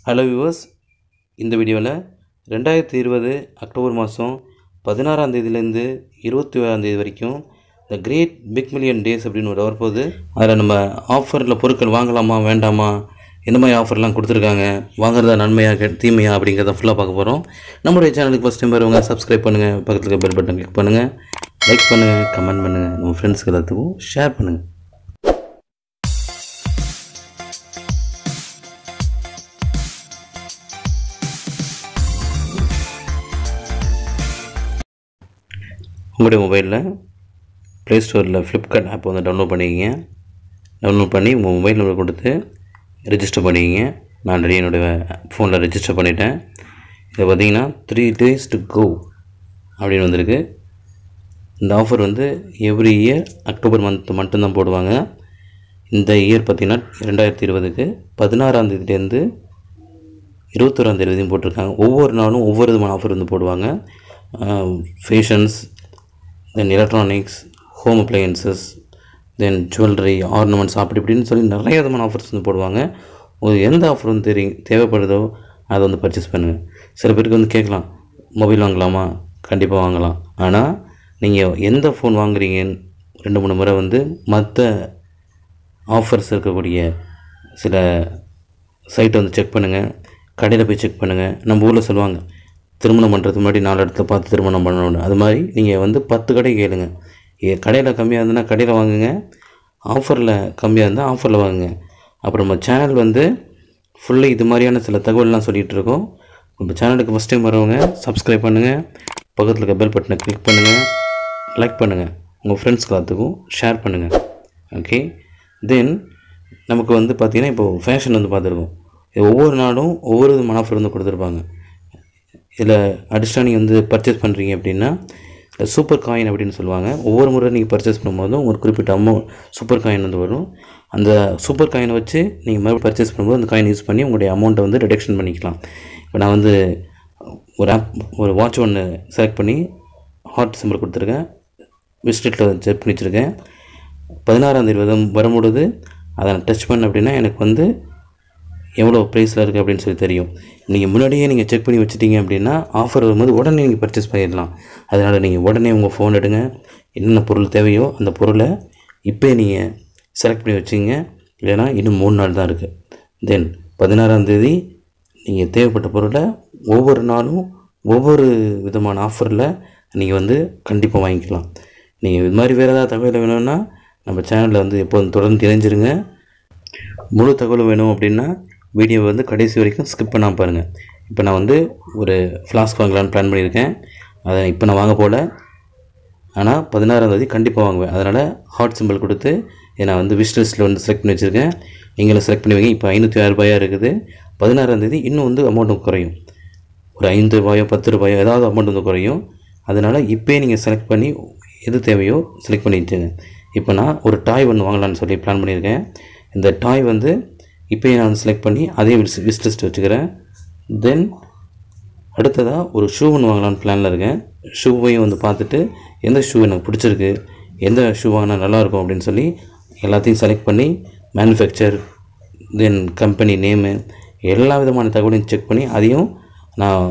hello viewers இந்த வீடியோவில் ரெண்டாயிரத்தி இருபது அக்டோபர் மாதம் பதினாறாம் தேதியிலேருந்து இருபத்தி ஓராம் தேதி வரைக்கும் இந்த கிரேட் பிக் மில்லியன் டேஸ் அப்படின்னு ஒரு வரப்போகுது அதில் நம்ம ஆஃபரில் பொருட்கள் வாங்கலாமா வேண்டாமா எந்த மாதிரி ஆஃபர்லாம் கொடுத்துருக்காங்க வாங்குறதா நன்மையா கெ- தீமையா அப்படிங்கிறத ஃபுல்லாக பார்க்க போகிறோம் நம்மளுடைய சேனலுக்கு ஃபஸ்ட் டைம் வருவாங்க சப்ஸ்கிரைப் பண்ணுங்கள் பக்கத்தில் இருக்க பெல் பட்டன் கிளிக் பண்ணுங்கள் லைக் பண்ணுங்கள் கமெண்ட் பண்ணுங்கள் நம்ம ஃப்ரெண்ட்ஸ்க்கு எல்லாத்துக்கும் ஷேர் பண்ணுங்கள் உங்களுடைய மொபைலில் ப்ளே ஸ்டோரில் ஃப்ளிப்கார்ட் ஆப் வந்து டவுன்லோட் பண்ணிக்கிங்க டவுன்லோட் பண்ணி உங்கள் மொபைல் நம்பர் கொடுத்து ரெஜிஸ்டர் பண்ணிக்கிங்க நான் ஆல்ரெடி என்னுடைய ஃபோனில் ரெஜிஸ்டர் பண்ணிட்டேன் இதை பார்த்தீங்கன்னா த்ரீ டேஸ் டு கோ அப்படின்னு வந்திருக்கு இந்த ஆஃபர் வந்து எவ்ரி இயர் அக்டோபர் மந்த் மட்டும்தான் போடுவாங்க இந்த இயர் பார்த்திங்கன்னா ரெண்டாயிரத்தி இருபதுக்கு பதினாறாம் தேதியிலேருந்து இருபத்தொராம் தேதி வரையும் போட்டிருக்காங்க ஒவ்வொரு நாளும் ஒவ்வொரு விதமான ஆஃபர் வந்து போடுவாங்க fashions then electronics home appliances then jewellery ornaments அப்படி இப்படின்னு சொல்லி நிறைய விதமான ஆஃபர்ஸ் வந்து போடுவாங்க உங்களுக்கு எந்த ஆஃபர் வந்து தெரியும் தேவைப்படுதோ அதை வந்து பர்ச்சேஸ் பண்ணுங்கள் சில பேருக்கு வந்து கேட்கலாம் மொபைல் வாங்கலாமா கண்டிப்பாக வாங்கலாம் ஆனால் நீங்கள் எந்த ஃபோன் வாங்குறீங்கன்னு ரெண்டு மூணு முறை வந்து மற்ற ஆஃபர்ஸ் இருக்கக்கூடிய சில சைட்டை வந்து செக் பண்ணுங்கள் கடையில் போய் செக் பண்ணுங்கள் நம்ம ஊரில் சொல்லுவாங்க திருமணம் பண்ணுறதுக்கு முன்னாடி நாலு இடத்துல பார்த்து திருமணம் பண்ணணும் அது மாதிரி நீங்கள் வந்து பத்து கடை கேளுங்க ஏ கடையில் கம்மியாக இருந்ததுன்னா கடையில் வாங்குங்க ஆஃபரில் கம்மியாக இருந்தால் ஆஃபரில் வாங்குங்க அப்புறம் நம்ம சேனல் வந்து ஃபுல்லி இது மாதிரியான சில தகவல்லாம் சொல்லிகிட்டு இருக்கோம் நம்ம சேனலுக்கு ஃபஸ்ட் டைம் வரவங்க சப்ஸ்கிரைப் பண்ணுங்கள் பக்கத்தில் இருக்க பெல் பட்டனை கிளிக் பண்ணுங்கள் லைக் பண்ணுங்கள் உங்கள் ஃப்ரெண்ட்ஸ் எல்லாத்துக்கும் ஷேர் பண்ணுங்கள் ஓகே தென் நமக்கு வந்து பார்த்திங்கன்னா இப்போ ஃபேஷன் வந்து பார்த்துருக்கோம் இது ஒவ்வொரு நாடும் ஒவ்வொரு விதமான ஆஃபர் வந்து கொடுத்துருப்பாங்க இதில் அடிஷ்னலாக நீங்கள் வந்து பர்ச்சேஸ் பண்ணுறீங்க அப்படின்னா இந்த சூப்பர் காயின் அப்படின்னு சொல்லுவாங்க ஒவ்வொரு முறை நீங்கள் பர்ச்சேஸ் பண்ணும்போதும் ஒரு குறிப்பிட்ட அமௌண்ட் சூப்பர் காயின் வந்து வரும் அந்த சூப்பர் காயினை வச்சு நீங்கள் மறுபடியும் பர்ச்சேஸ் பண்ணும்போது அந்த காயின் யூஸ் பண்ணி உங்களுடைய அமௌண்ட்டை வந்து ரிடக்ஷன் பண்ணிக்கலாம் இப்போ நான் வந்து ஒரு ஆப் ஒரு வாட்ச் ஒன்று செலக்ட் பண்ணி ஹாட் சிம்பிள் கொடுத்துருக்கேன் விஸ்டிட்டில் செக் பண்ணி வச்சுருக்கேன் பதினாறாம் தேதி வரும் வரும்பொழுது அதை நான் டச் பண்ண அப்படின்னா எனக்கு வந்து எவ்வளோ ப்ரைஸில் இருக்குது அப்படின்னு சொல்லி தெரியும் நீங்கள் முன்னாடியே நீங்கள் செக் பண்ணி வச்சிட்டீங்க அப்படின்னா ஆஃபர் வரும்போது உடனே நீங்கள் பர்ச்சேஸ் பண்ணிடலாம் அதனால் நீங்கள் உடனே உங்கள் ஃபோன் எடுங்க என்னென்ன பொருள் தேவையோ அந்த பொருளை இப்போ நீங்கள் செலக்ட் பண்ணி வச்சிங்க இல்லைன்னா இன்னும் மூணு நாள் தான் இருக்குது தென் பதினாறாம் தேதி நீங்கள் தேவைப்பட்ட பொருளை ஒவ்வொரு நாளும் ஒவ்வொரு விதமான ஆஃபரில் நீங்கள் வந்து கண்டிப்பாக வாங்கிக்கலாம் நீங்கள் இது மாதிரி வேறு ஏதாவது தகவல் வேணும்னா நம்ம சேனலில் வந்து எப்போதும் தொடர்ந்து தெரிஞ்சிருங்க முழு தகவல் வேணும் அப்படின்னா வீடியோ வந்து கடைசி வரைக்கும் ஸ்கிப் பண்ணாமல் பாருங்கள் இப்போ நான் வந்து ஒரு ஃப்ளாஸ்க் வாங்கலான்னு பிளான் பண்ணியிருக்கேன் அதை இப்போ நான் வாங்க போகல ஆனால் பதினாறாம் தேதி கண்டிப்பாக வாங்குவேன் அதனால் ஹாட் சிம்பிள் கொடுத்து இதை நான் வந்து விஷ் லிஸ்ட்டில் வந்து செலக்ட் பண்ணி வச்சுருக்கேன் நீங்களும் செலக்ட் பண்ணி வைங்க இப்போ ஐநூற்றி ஆறு ரூபாயாக இருக்குது பதினாறாம் தேதி இன்னும் வந்து அமௌண்ட்டும் குறையும் ஒரு ஐந்து ரூபாயோ பத்து ரூபாயோ ஏதாவது அமௌண்ட் வந்து குறையும் அதனால் இப்போயே நீங்கள் செலக்ட் பண்ணி எது தேவையோ செலக்ட் பண்ணி வச்சுங்க இப்போ நான் ஒரு டாய் ஒன்று வாங்கலாம்னு சொல்லி பிளான் பண்ணியிருக்கேன் இந்த டாய் வந்து இப்போயே நான் செலக்ட் பண்ணி அதையும் விஸ் விஸ் லிஸ்ட் வச்சுக்கிறேன் தென் அடுத்ததாக ஒரு ஷூ ஒன்று வாங்கலாம்னு பிளானில் இருக்கேன் ஷூவையும் வந்து பார்த்துட்டு எந்த ஷூ எனக்கு பிடிச்சிருக்கு எந்த ஷூ வாங்கினா நல்லாயிருக்கும் அப்படின்னு சொல்லி எல்லாத்தையும் செலக்ட் பண்ணி மேனுஃபேக்சர் தென் கம்பெனி நேமு எல்லா விதமான தகவலையும் செக் பண்ணி அதையும் நான்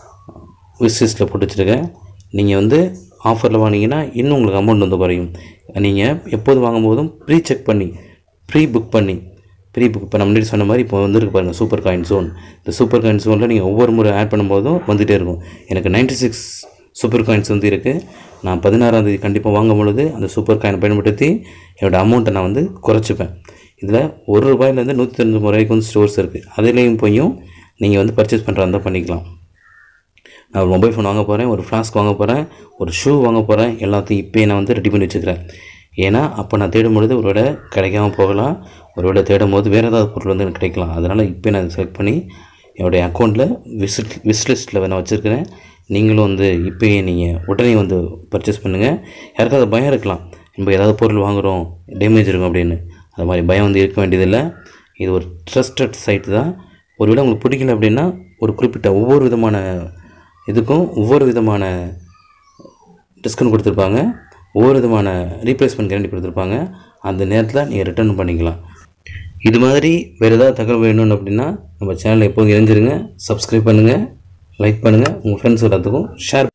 விஷ் லிஸ்ட்டில் போட்டு வச்சுருக்கேன் நீங்கள் வந்து ஆஃபரில் வாங்கினீங்கன்னா இன்னும் உங்களுக்கு அமௌண்ட் வந்து குறையும் நீங்கள் எப்போது வாங்கும்போதும் ப்ரீ செக் பண்ணி ப்ரீ புக் பண்ணி ப்ரீ புக் இப்போ நம்ம முன்னாடி சொன்ன மாதிரி இப்போ வந்துருக்கு பாருங்கள் சூப்பர் காயின் ஜோன் இந்த சூப்பர் காயின் ஜோனில் நீங்கள் ஒவ்வொரு முறை ஆட் பண்ணும்போதும் வந்துகிட்டே இருக்கும் எனக்கு 96 சிக்ஸ் சூப்பர் காயின்ஸ் வந்து இருக்குது நான் பதினாறாம் தேதி கண்டிப்பாக வாங்கும் பொழுது அந்த சூப்பர் காயினை பயன்படுத்தி என்னோடய அமௌண்ட்டை நான் வந்து குறைச்சிப்பேன் இதில் ஒரு ரூபாயிலேருந்து நூற்றி தொண்ணூறு வரைக்கும் வந்து ஸ்டோர்ஸ் இருக்குது அதுலேயும் போயும் நீங்கள் வந்து பர்ச்சேஸ் பண்ணுறதா இருந்தால் பண்ணிக்கலாம் நான் ஒரு மொபைல் ஃபோன் வாங்க போகிறேன் ஒரு ஃப்ளாஸ்க் வாங்க போகிறேன் ஒரு ஷூ வாங்க போகிறேன் எல்லாத்தையும் இப்போயே நான் வந்து ரெடி பண்ணி வச்சுக்கிறேன் ஏன்னா அப்போ நான் தேடும் பொழுது ஒரு வேளை கிடைக்காம போகலாம் ஒரு வேளை தேடும் போது வேறு ஏதாவது பொருள் வந்து எனக்கு கிடைக்கலாம் அதனால் இப்போ நான் செலக்ட் பண்ணி என்னுடைய அக்கௌண்ட்டில் விசிட் விஸ் லிஸ்ட்டில் நான் வச்சுருக்கிறேன் நீங்களும் வந்து இப்போயே நீங்கள் உடனே வந்து பர்ச்சேஸ் பண்ணுங்கள் யாருக்காவது பயம் இருக்கலாம் நம்ம ஏதாவது பொருள் வாங்குகிறோம் டேமேஜ் இருக்கும் அப்படின்னு அது மாதிரி பயம் வந்து இருக்க வேண்டியதில்லை இது ஒரு ட்ரஸ்டட் சைட் தான் ஒருவேளை உங்களுக்கு பிடிக்கல அப்படின்னா ஒரு குறிப்பிட்ட ஒவ்வொரு விதமான இதுக்கும் ஒவ்வொரு விதமான டிஸ்கவுண்ட் கொடுத்துருப்பாங்க ஒவ்வொரு விதமான ரீப்ளேஸ்மெண்ட் கேரண்டி கொடுத்துருப்பாங்க அந்த நேரத்தில் நீங்கள் ரிட்டர்ன் பண்ணிக்கலாம் இது மாதிரி வேறு ஏதாவது தகவல் வேணும் அப்படின்னா நம்ம சேனலை எப்போதும் இணைஞ்சிருங்க சப்ஸ்கிரைப் பண்ணுங்கள் லைக் பண்ணுங்கள் உங்கள் ஃப்ரெண்ட்ஸ் எல்லாத்துக்கும் ஷேர்